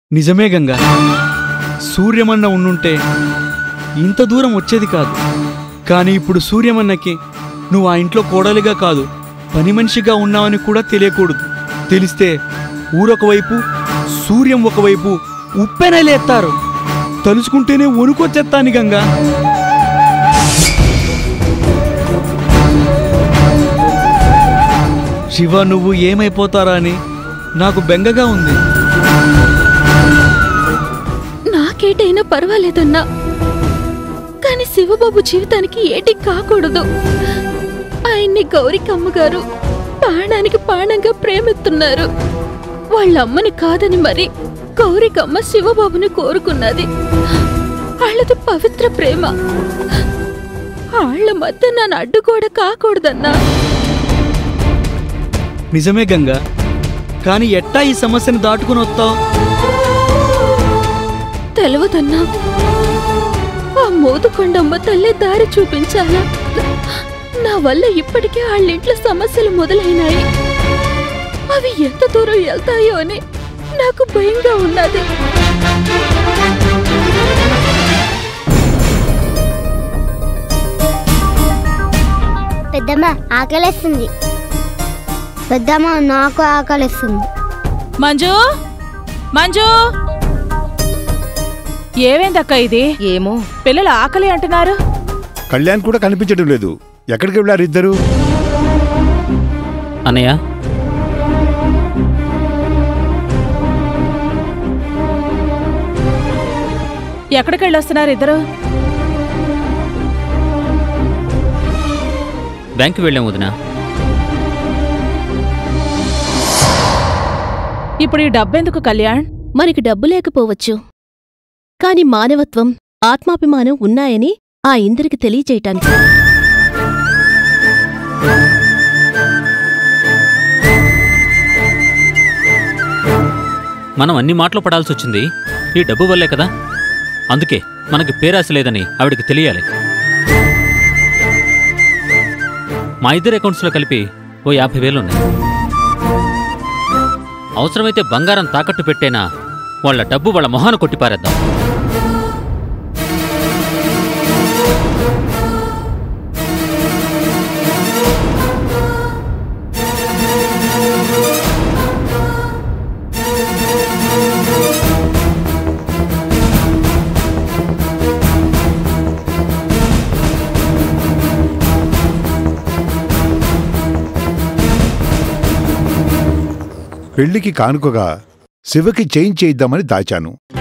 నిజమే గంగా సూర్యమన్న ఉండుంటే ఇంత దూరం వచ్చేది కాదు కానీ ఇప్పుడు సూర్యమన్నకి నువ్వు ఆ ఇంట్లో కోడలిగా కాదు పని మనిషిగా ఉన్నావని కూడా తెలియకూడదు తెలిస్తే ఊరొకవైపు సూర్యం ఒకవైపు ఉప్పెనలేస్తారు తలుచుకుంటేనే వణుకొచ్చేస్తాను గంగా శివ నువ్వు ఏమైపోతారా అని నాకు బెంగగా ఉంది నాకేటైనా పర్వాలేదన్నా కానీ శివబాబు జీవితానికి ఏటి కాకూడదు ఆయన్ని గౌరికమ్మ గారు ప్రాణానికి ప్రాణంగా ప్రేమిస్తున్నారు వాళ్ళ అమ్మని కాదని మరి గౌరికమ్మ శివబాబుని కోరుకున్నది వాళ్ళది పవిత్ర ప్రేమ వాళ్ళ మధ్య నన్ను అడ్డుగోడ కాకూడదన్నా నిజమే గంగా కానీ ఎట్టా ఈ సమస్యను దాటుకుని వస్తావు తెలవదన్నా ఆ మోదుకొండమ్మ తల్లి దారి చూపించాలా నా వల్ల ఇప్పటికే వాళ్ళింట్లో సమస్యలు మొదలైనాయి అవి ఎంత దూరం వెళ్తాయో అని నాకు భయంగా ఉన్నది పెద్దమ్మ ఆకలేస్తుంది పెద్దమ్మ నాకు ఆకలిస్తుంది మంజు మంజు ఏమైందక్క ఇది ఏమో పిల్లలు ఆకలి అంటున్నారు కళ్యాణ్ కూడా కనిపించడం లేదు ఎక్కడికి వెళ్ళారు ఇద్దరు అన్నయ్య ఎక్కడికి వెళ్ళొస్తున్నారు ఇద్దరు బ్యాంకు వెళ్ళాం వదిన ఇప్పుడు ఈ డబ్బెందుకు కళ్యాణ్ మనకి డబ్బు లేకపోవచ్చు కాని మానవత్వం ఆత్మాభిమానం ఉన్నాయని ఆ ఇందరికి తెలియచేయటానికి మనం అన్ని మాటలు పడాల్సి వచ్చింది ఈ డబ్బు వల్లే కదా అందుకే మనకి పేరాశ లేదని ఆవిడకి తెలియాలి మా ఇద్దరు అకౌంట్స్లో కలిపి ఓ యాభై వేలు ఉన్నాయి అవసరమైతే బంగారం తాకట్టు పెట్టేనా వాళ్ళ డబ్బు వాళ్ళ మొహాన కొట్టి పారేద్దాం పెళ్లికి కానుకగా శివకి చేంజ్ చేయిద్దామని దాచాను